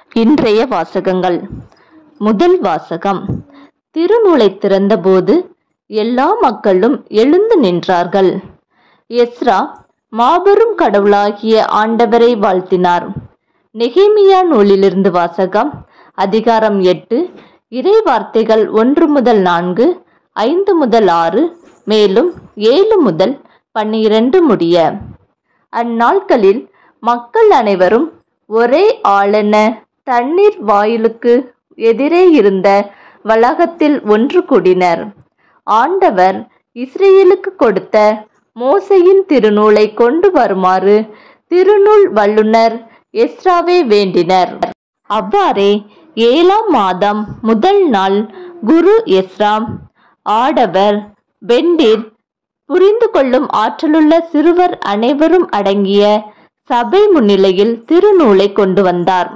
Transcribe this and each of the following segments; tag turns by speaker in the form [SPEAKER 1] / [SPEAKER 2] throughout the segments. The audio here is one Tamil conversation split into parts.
[SPEAKER 1] இன்றைய வாசகங்கள் முதல் வாசகம் திருநூலை திறந்தபோது எல்லா மக்களும் எழுந்து நின்றார்கள் எஸ்ரா மாபெரும் கடவுளாகிய ஆண்டவரை வாழ்த்தினார் நெகேமியா நூலிலிருந்து வாசகம் அதிகாரம் எட்டு இறை வார்த்தைகள் ஒன்று முதல் நான்கு ஐந்து முதல் ஆறு மேலும் ஏழு முதல் பன்னிரண்டு முடிய அந்நாட்களில் மக்கள் அனைவரும் ஒரே ஆளென தண்ணீர் வாயிலுக்கு எதிரே இருந்த வளாகத்தில் ஒன்று கூடினர் ஆண்டவர் இஸ்ரேலுக்கு கொடுத்த மோசையின் திருநூலை கொண்டு வருமாறு திருநூல் வல்லுனர் எஸ்ராவே வேண்டினர் அவ்வாறே ஏழாம் மாதம் முதல் நாள் குரு எஸ்ராம் ஆடவர் பெண்டிர் புரிந்து கொள்ளும் ஆற்றலுள்ள சிறுவர் அனைவரும் அடங்கிய சபை முன்னிலையில் திருநூலை கொண்டு வந்தார்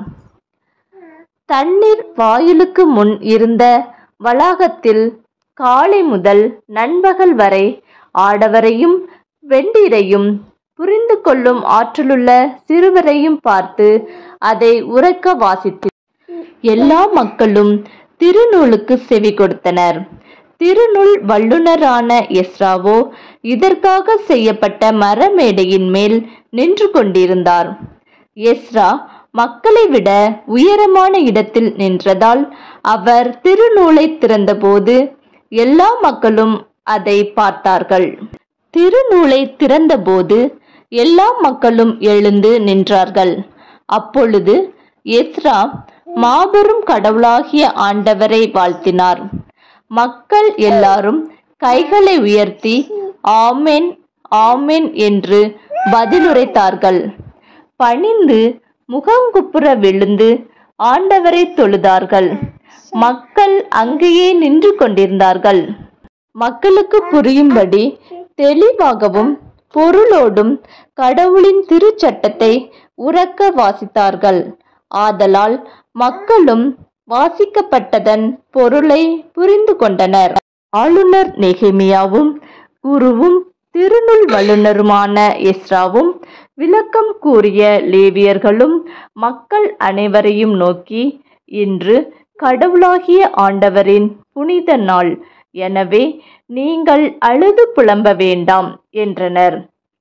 [SPEAKER 1] தண்ணீர் வாயிலுக்கு முன் இருந்த வளாகத்தில் காலை முதல் நண்பகல் வரை ஆடவரையும் வெண்டிரையும் புரிந்து கொள்ளும் ஆற்றலுள்ள சிறுவரையும் பார்த்து அதை உறக்க வாசித்து எல்லா மக்களும் திருநூலுக்கு செவி கொடுத்தனர் திருநூல் வல்லுனரான எஸ்ராவோ இதற்காக செய்யப்பட்ட மரமேடையின் மேல் நின்று கொண்டிருந்தார் எஸ்ரா மக்களை விட உயரமான இடத்தில் நின்றதால் அவர் திருநூலை திறந்தபோது எல்லா மக்களும் அதை பார்த்தார்கள் திருநூலை திறந்தபோது எல்லா மக்களும் எழுந்து நின்றார்கள் அப்பொழுது எஸ்ரா மாபெரும் கடவுளாகிய ஆண்டவரை வாழ்த்தினார் மக்கள் எல்லாரும் கைகளை உயர்த்தி ஆமென் ஆமென் என்று பதிலுரைத்தார்கள் பணிந்து முகங்குப்புற விழுந்து ஆண்டவரை தொழுதார்கள் மக்கள் அங்கேயே நின்று கொண்டிருந்தார்கள் மக்களுக்கு புரியும்படி தெளிவாகவும் பொருளோடும் கடவுளின் திருச்சட்டத்தை உறக்க வாசித்தார்கள் ஆதலால் மக்களும் வாசிக்கப்பட்டதன் பொருளை புரிந்து கொண்டனர் ஆளுநர் நெகேமியாவும் குருவும் திருநூல் வல்லுனருமான எஸ்ராவும் விளக்கம் கூறிய லேவியர்களும் மக்கள் அனைவரையும் நோக்கி இன்று கடவுளாகிய ஆண்டவரின் புனித நாள் எனவே நீங்கள் அழுது புலம்ப வேண்டாம் என்றனர்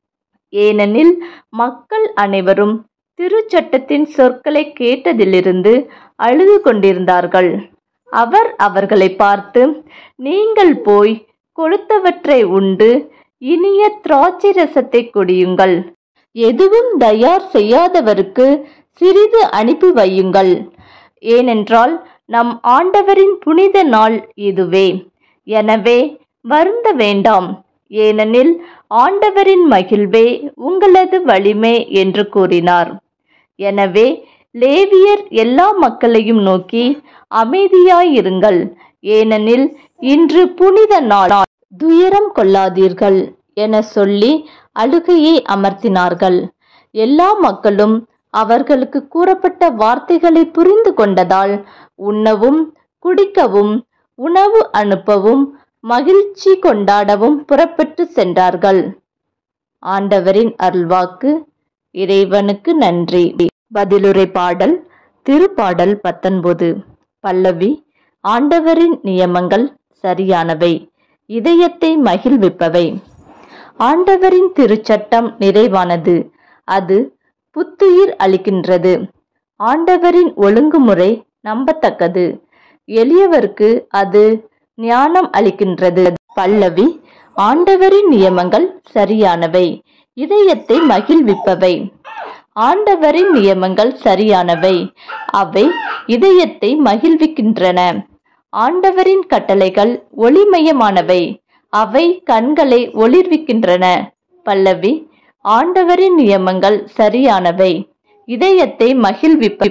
[SPEAKER 1] ஏனெனில் மக்கள் அனைவரும் திருச்சட்டத்தின் சொற்களை கேட்டதிலிருந்து அழுது கொண்டிருந்தார்கள் அவர் அவர்களை பார்த்து நீங்கள் போய் கொழுத்தவற்றை உண்டு இனிய திராட்சை ரசத்தை குடியுங்கள் எதுவும் தயார் செய்யாதவருக்கு சிறிது அனுப்பி வையுங்கள் ஏனென்றால் நம் ஆண்டவரின் புனித நாள் இதுவே எனவே வருந்த வேண்டாம் ஏனெனில் ஆண்டவரின் மகிழ்வே உங்களது வலிமை என்று கூறினார் எனவே லேவியர் எல்லா மக்களையும் நோக்கி அமைதியாயிருங்கள் ஏனெனில் இன்று புனித நாள் துயரம் கொள்ளாதீர்கள் என சொல்லி அழுகையை அமர்த்தினார்கள் எல்லா மக்களும் அவர்களுக்கு கூறப்பட்ட வார்த்தைகளை புரிந்து கொண்டதால் உண்ணவும் குடிக்கவும் உணவு அனுப்பவும் மகிழ்ச்சி கொண்டாடவும் புறப்பட்டு சென்றார்கள் ஆண்டவரின் அருள்வாக்கு இறைவனுக்கு நன்றி பதிலுரை பாடல் திருப்பாடல் பத்தொன்பது பல்லவி ஆண்டவரின் நியமங்கள் சரியானவை இதயத்தை மகிழ்விப்பவை ஆண்டவரின் திருச்சட்டம் நிறைவானது அது புத்துயிர் அளிக்கின்றது ஆண்டவரின் ஒழுங்குமுறை நம்பத்தக்கது எளியவருக்கு அது ஞானம் அளிக்கின்றது பல்லவி ஆண்டவரின் நியமங்கள் சரியானவை இதயத்தை மகிழ்விப்பவை ஆண்டவரின் நியமங்கள் சரியானவை அவை இதயத்தை மகிழ்விக்கின்றன ஆண்டவரின் கட்டளைகள் ஒளிமயமானவை அவை கண்களை ஒளிர்விக்கின்றன பல்லவி ஆண்டவரின் நியமங்கள் சரியானவை இதயத்தை மகிழ்விப்ப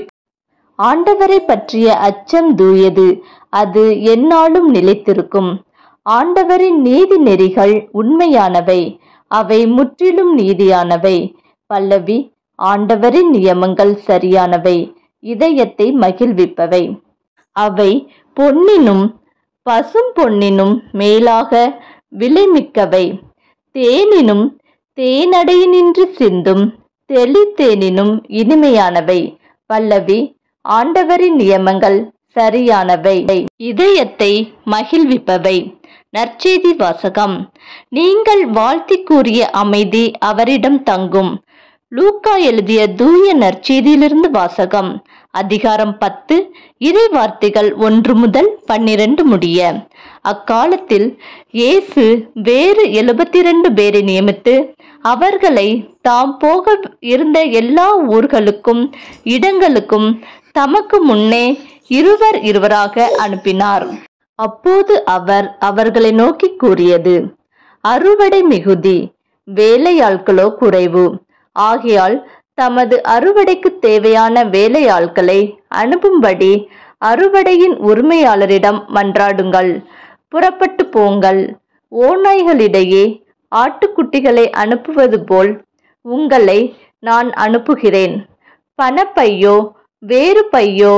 [SPEAKER 1] ஆண்டவரை பற்றிய அச்சம் தூயது அது எந்நாளும் நிலைத்திருக்கும் ஆண்டவரின் நீதி நெறிகள் உண்மையானவை அவை முற்றிலும் நீதியானவை பல்லவி ஆண்டவரின் நியமங்கள் சரியானவை இதயத்தை மகிழ்விப்பவை அவை பொன்னினும் பசும் பொன்னினும் மேலாக விலைமிக்கவை தேனினும் தேனடையினின்று சிந்தும் தெளித்தேனினும் இனிமையானவை பல்லவி ஆண்டவரின் நியமங்கள் சரியானவை இதயத்தை மகிழ்விப்பவை நற்செய்தி வாசகம் நீங்கள் வாழ்த்தி கூறிய அமைதி அவரிடம் தங்கும் லூக்கா எழுதிய தூய நற்செய்தியிலிருந்து வாசகம் அதிகாரம் பத்து இறை வார்த்தைகள் ஒன்று முதல் பன்னிரண்டு முடிய அக்காலத்தில் இயேசு வேறு எழுபத்தி இரண்டு பேரை நியமித்து அவர்களை தாம் போக இருந்த எல்லா ஊர்களுக்கும் இடங்களுக்கும் தமக்கு முன்னே இருவர் இருவராக அனுப்பினார் அப்போது அவர் அவர்களை நோக்கி கூறியது அறுவடை மிகுதி வேலையாட்களோ குறைவு ஆகையால் தமது அறுவடைக்கு தேவையான வேலையாட்களை அனுப்பும்படி அறுவடையின் உரிமையாளரிடம் மன்றாடுங்கள் புறப்பட்டு போங்கள் ஓநாய்களிடையே ஆட்டுக்குட்டிகளை அனுப்புவது போல் உங்களை நான் அனுப்புகிறேன் பணப்பையோ வேறு பையோ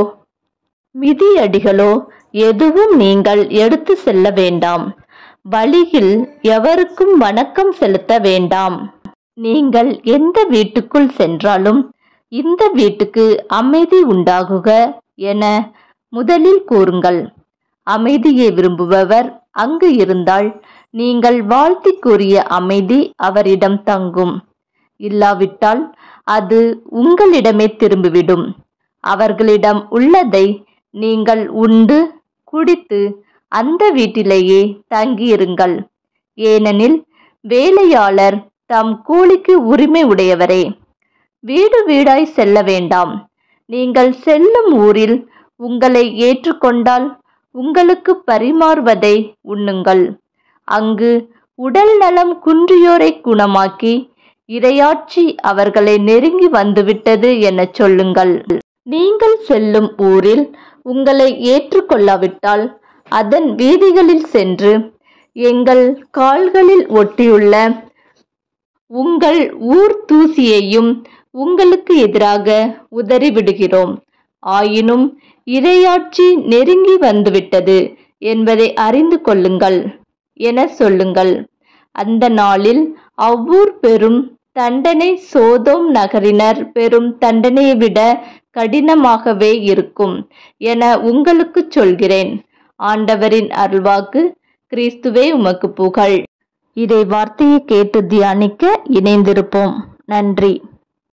[SPEAKER 1] மிதியடிகளோ எதுவும் நீங்கள் எடுத்து செல்ல வேண்டாம் வழியில் எவருக்கும் வணக்கம் செலுத்த வேண்டாம் நீங்கள் எந்த வீட்டுக்குள் சென்றாலும் இந்த வீட்டுக்கு அமைதி உண்டாகுக என முதலில் கூறுங்கள் அமைதியை விரும்புபவர் அங்கு இருந்தால் நீங்கள் வாழ்த்தி கூறிய அமைதி அவரிடம் தங்கும் இல்லாவிட்டால் அது உங்களிடமே திரும்பிவிடும் அவர்களிடம் உள்ளதை நீங்கள் உண்டு குடித்து அந்த வீட்டிலேயே தங்கியிருங்கள் ஏனெனில் வேலையாளர் தம் கூலிக்கு உரிமை உடையவரே வீடு வீடாய் செல்ல வேண்டாம் நீங்கள் செல்லும் ஊரில் உங்களை ஏற்றுக்கொண்டால் உங்களுக்கு பரிமாறுவதை உண்ணுங்கள் அங்கு உடல் நலம் குன்றியோரை குணமாக்கி இரையாட்சி அவர்களை நெருங்கி வந்துவிட்டது எனச் சொல்லுங்கள் நீங்கள் செல்லும் ஊரில் உங்களை ஏற்றுக்கொள்ளாவிட்டால் அதன் வீதிகளில் சென்று எங்கள் கால்களில் ஒட்டியுள்ள உங்கள் ஊர் தூசியையும் உங்களுக்கு எதிராக உதறிவிடுகிறோம் ஆயினும் இரையாட்சி நெருங்கி வந்துவிட்டது என்பதை அறிந்து கொள்ளுங்கள் என சொல்லுங்கள் அந்த நாளில் அவ்வூர் பெரும் தண்டனை சோதோம் நகரினர் பெரும் தண்டனையை விட கடினமாகவே இருக்கும் என உங்களுக்கு சொல்கிறேன் ஆண்டவரின் அருள்வாக்கு கிறிஸ்துவே உமக்கு புகழ் இதை வார்த்தையை கேட்டு தியானிக்க இணைந்திருப்போம் நன்றி